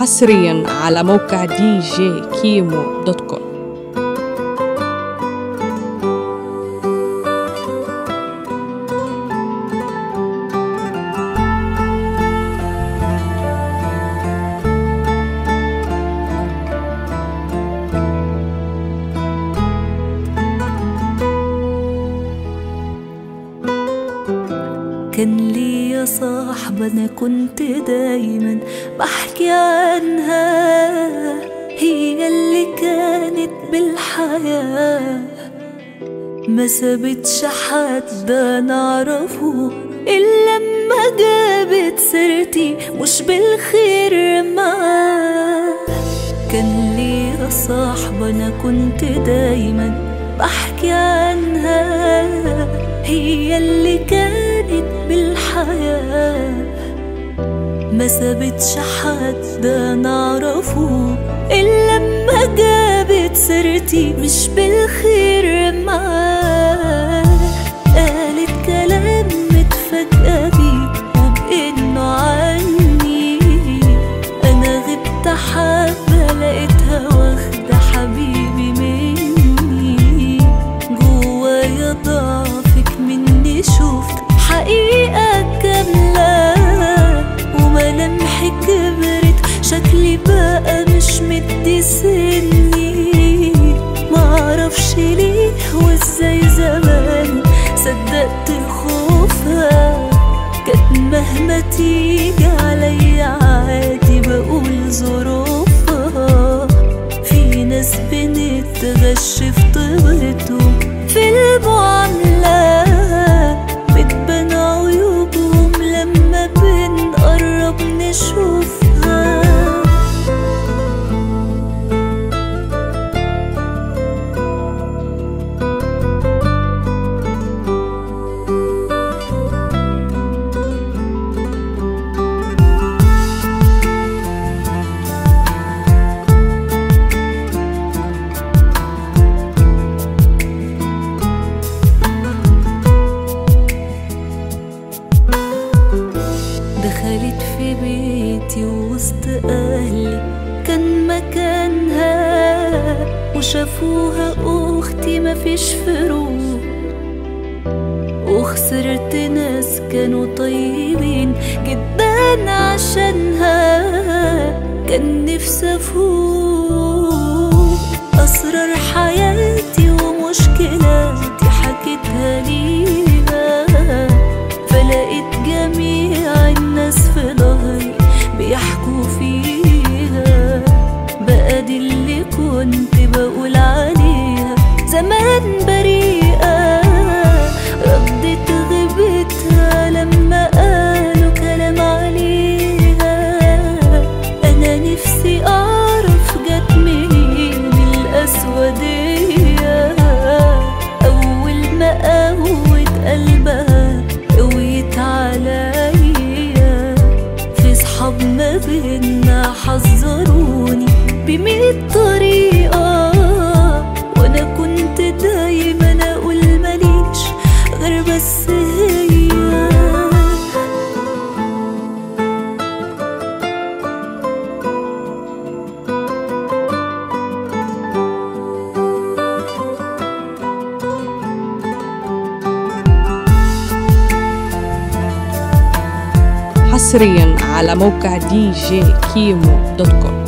حصريا على موقع دي جي كيمو دوت كوم كان ليا صاحبة أنا كنت دايما بحكي عنها هي اللي كانت بالحياة ما سابتش حد نعرفه إلا لما جابت سيرتي مش بالخير معاه كان ليا صاحبة أنا كنت دايما بحكي عنها هي اللي كانت بالحياة ما سابتش حد نعرفه إلا لما جابت سيرتي مش بالخير معاه قالت كلام متفاجئة بيه وبإنه عني أنا غبت حبة لقيتها واخدة حبيبي مني جوايا ضعفك مني شفت حقيقة كاملة وملامحي كبرت شكلي بقى مش مدي سني معرفش ليه وازاي زمان صدقت خوفها كانت مهما تيجي عليا عادي بقول ظروفها في ناس بنتغش في طيبتهم في المعاملة بتبان عيوبهم لما بنقرب نشوفها دخلت في بيتي وسط أهلي كان مكانها وشافوها أختي مفيش فروق وخسرت ناس كانوا طيبين جدا عشانها كان نفسي أفوق أسرار حياتي ومشكلاتي حكيتها ليها فلقيت جميع الناس في ظهري بيحكوا فيها بقى دي اللي كنت بقول عليها زمان بريئة ردت غيبتها لما قالوا كلام عليها أنا نفسي أعرف جت منين الأسودية أول ما قوت قلبها قويت عليا في صحاب ما بينا حذروني بمية طريقة وأنا كنت دايما أقول ماليش غير بس هي حصريا على موقع دي جي كيمو دوت كوم